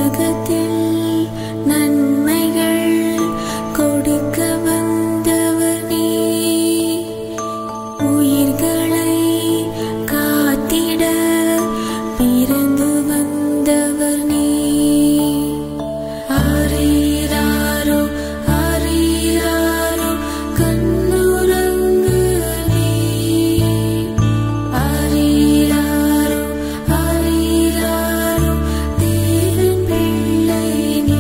உலகத்தில் நன்மைகள் கொடுக்க வந்தவர் நீ உயிர்களை காத்திட பிறந்து வந்தவர் நீ ஆரீராரோ ஆரீராரோ கண்ணுறங்கு நீ ஆரீராரோ ஆரீராரோ தேவன் பிள்ளை நீ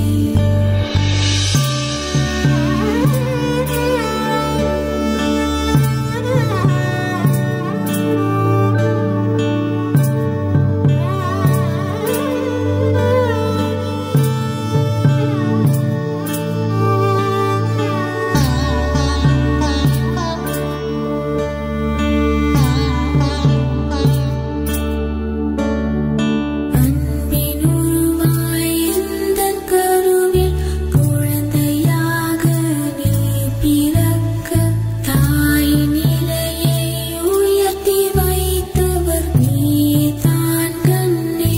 அன்பின் உருவாய் எந்தன் கருவில் குழந்தையாக நீ பிறக்க தாயின் நிலையை உயர்த்தி வைத்தவர் நீதான் கண்ணே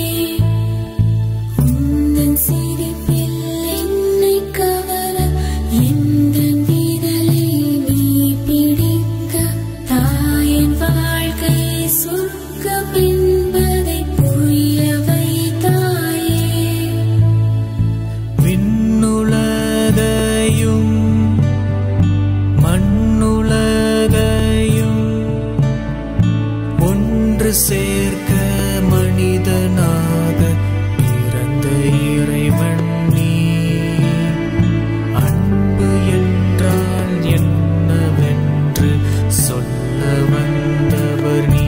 உந்தன் சிரிப்பில் என்னை கவர எந்தன் விரலை நீ பிடிக்க தாயின் வாழ்க்கை சொர்க்கம் என்பதை புரிய வைத்தாயே விண்ணுலகையும் மண்ணுலகையும் ஒன்று சேர்க்க மனிதனாக பிறந்த இறைவன் நீ அன்பு என்றால் என்னவென்று சொல்ல வந்தவர் நீ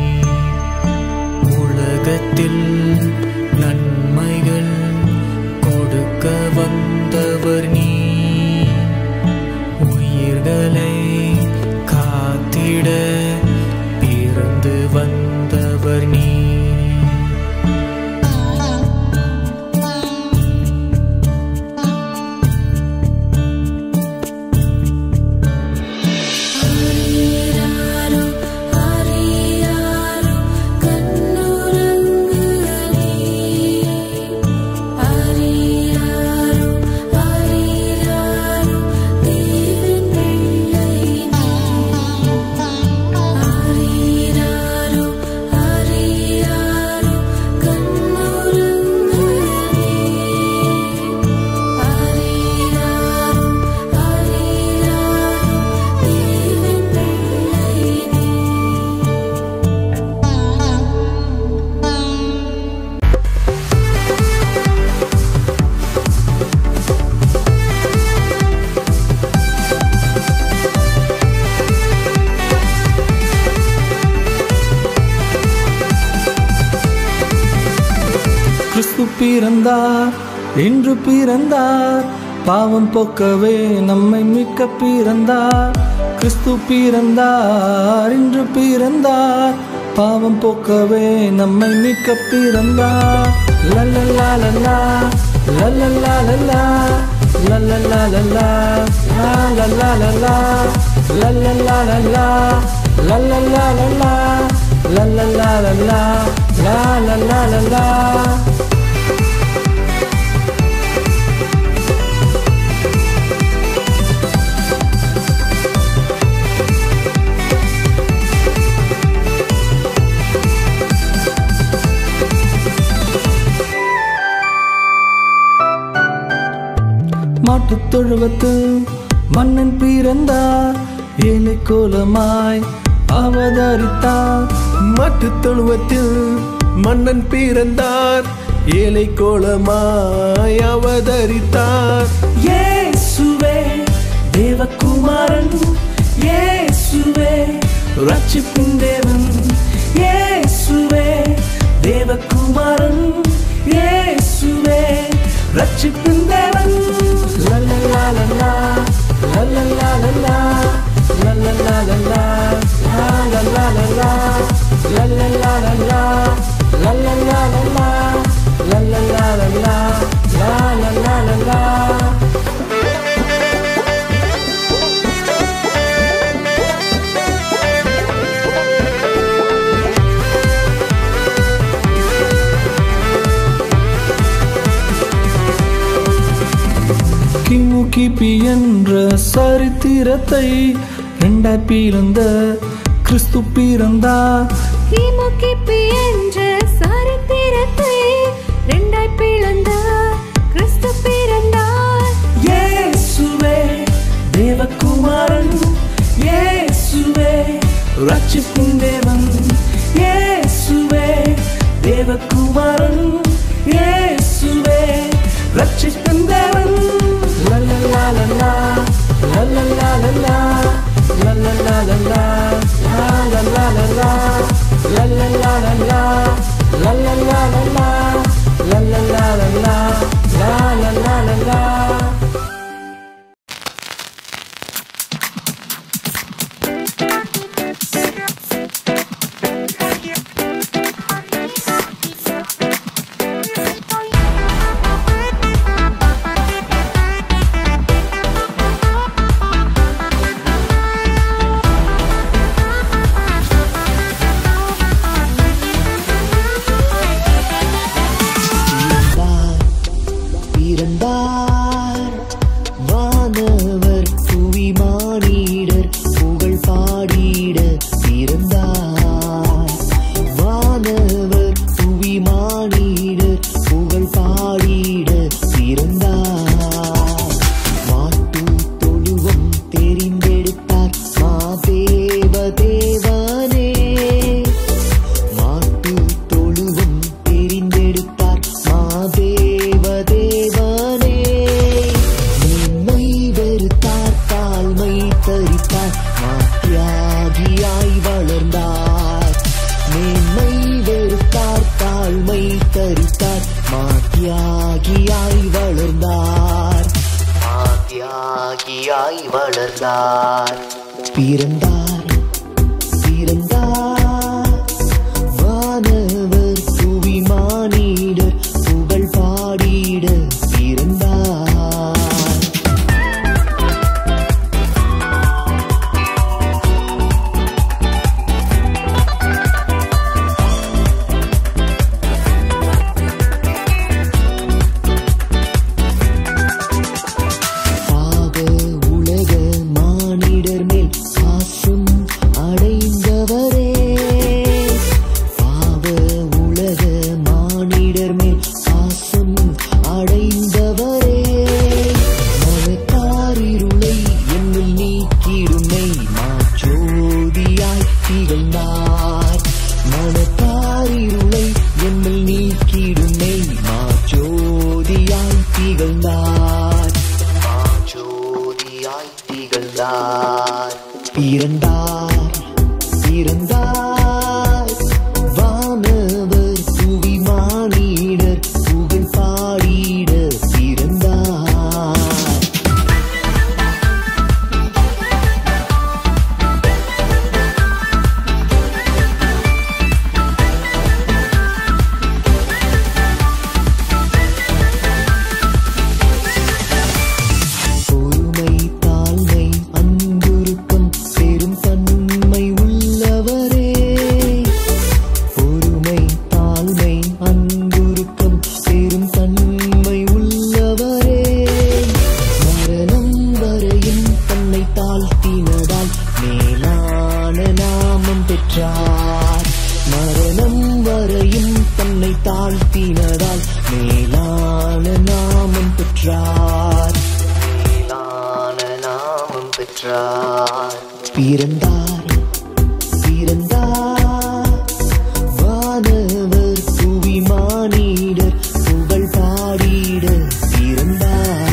உலகத்தில் நன்மைகள் கொடுக்க வந்தவர் நீ உயிர்களை காத்திட பிறந்து வந்தவர் நீ ஆரீராரோ ஆரீராரோ கண்ணுறங்கு நீ ஆரீராரோ ஆரீராரோ தேவன் பிள்ளை நீ ஆரீராரோ ஆரீராரோ கண்ணுறங்கு நீ ஆரீராரோ ஆரீராரோ தேவன் பிள்ளை நீ கிறிஸ்து பிறந்தார் இன்று பிறந்தார் பாவம் போக்கவே நம்மை மீட்க பிறந்தார் கிறிஸ்து பிறந்தார் இன்று பிறந்தார் பாவம் போக்கவே நம்மை மீட்க பிறந்தார் லல்லல்லா லல்லா லல்லல்லா லல்லா லல்லல்லா லல்லா லல்லல்லா லல்லா லல்லல்லா லல்லா லல்லல்லா லல்லா லல்லல்லா லல்லா லா லல்லா லல்லா மாட்டுத் தொழுவத்தில் மன்னன் பிறந்தார் ஏழை கோலமாய் அவதரித்தார் மாட்டுத் தொழுவத்தில் மன்னன் பிறந்தார் ஏழை கோலமாய் அவதரித்தார் இயேசுவே தேவகுமாரன் இயேசுவே ரட்சிப்பின் தேவன் இயேசுவே தேவகுமாரன் இயேசுவே ரட்சிப்பின் தேவன் லல்லல்லா லல்லா லல்லல்லா லல்லா லல்லல்லா லல்லா லல்லல்லா லல்லா லல்லல்லா லல்லா லல்லல்லா லல்லா லல்லல்லா லல்லா லல்லல்லா லல்லா ஆரீராரோ கிபி என்ற சரித்திரத்தை ரெண்டாய் பிறந்த கிறிஸ்து பிறந்தார் கிமுகிபி என்ற சரித்திரத்தை ரெண்டாய் பிளந்த கிறிஸ்து பிறந்தார் இயேசுவே தேவகுமாரன் இயேசுவே ரட்சிப்பின் தேவன் இயேசுவே தேவகுமாரன் இயேசுவே ரட்சிப்பின் தேவன் லலலலலா, லலலலலா, லலலலலா, லலலலலா, லலலலலா, லலலலலா, லலலலலா, லலலலலா. பிறந்தார் பிறந்தார் வானவர் புவி மானிடர் புகழ் பாடிட பிறந்தார் வானவர் புவி மானிடர் புகழ் பாடிட பிறந்தார் மாட்டு தொழுவம் தெரிந்தெடுத்தார் மாதேவ தேவனே மாட்டு தொழுவும் தெரிந்தெடுத்தார் மாதேவ தேவனே மேன்மை வெறுத்தார் தாழ்மை தரித்தார் மாத்தியாகியாய் வளர்ந்தார் மேன்மை வெறுத்தார் தாழ்மை தரித்தார் மாத்தியாகியாய் வளர்ந்தார் மாத்தியாகியாய் வளர்ந்தார் பிறந்தார் பிறந்தார் வானவர் புவி மானிடர் புகழ் பாடிட பிறந்தார் பாவ உலக மானிடர் மேல் பாசம் அடைந்தவரே பாவ உலக மானிடர் மேல் பாசம் அடைந்தவரே மனக்காரிருளை என்னில் நீக்கிடுமை மாற்றோதியாய் திகழ்ந்தார் மனக்காரிருளை என்னில் நீக்கிடுமை மாற்றோதியாய் திகழ்ந்தார் ஜோதியாய் திகழ்ந்தார் பிறந்தார் பிறந்தார் வானவர் புவி மானிடர் புகழ் பாடிட பிறந்தார் பொறுமை தாழ்மை அன்புருக்கம் பெரும் தன்மை உள்ளவரே பொறுமை தாழ்மை அன்புருக்கம் பெரும் தன்மை உள்ளவரே மரணம் வரையும் தன்னை தாழ்த்தினதால் மேலான நாமம் பெற்றார் மரணம் வரையும் தன்னை தாழ்த்தினதால் மேலான நாமம் பெற்றார் மேலான நாமம் பெற்றார் பிறந்தார் பிறந்தார் வானவர் புவி மானிடர் புகழ் பாடிட பிறந்தார்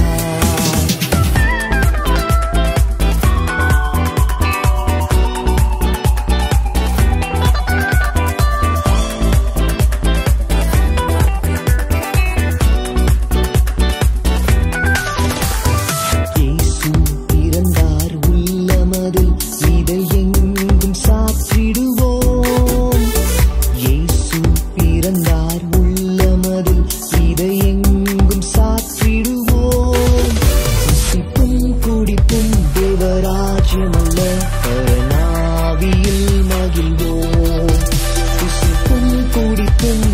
இயேசு பிறந்தார் உள்ளமதில் இதை எங்கும் சாற்றிடுவோம் இயேசு பிறந்தார் உள்ளமதில் இதை எங்கும் சாற்றிடுவோம் புசிப்பும் குடிப்பும் தேவராஜ்யமல்ல பரநாவியில் மகிழ்வோம் புசிப்பும் குடிப்பும்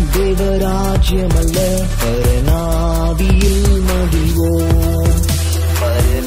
தேவராஜ்யமல்ல பரநாவியில் மகிழ்வோம் பரநாவியில்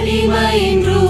மகிமையின் ரூபம்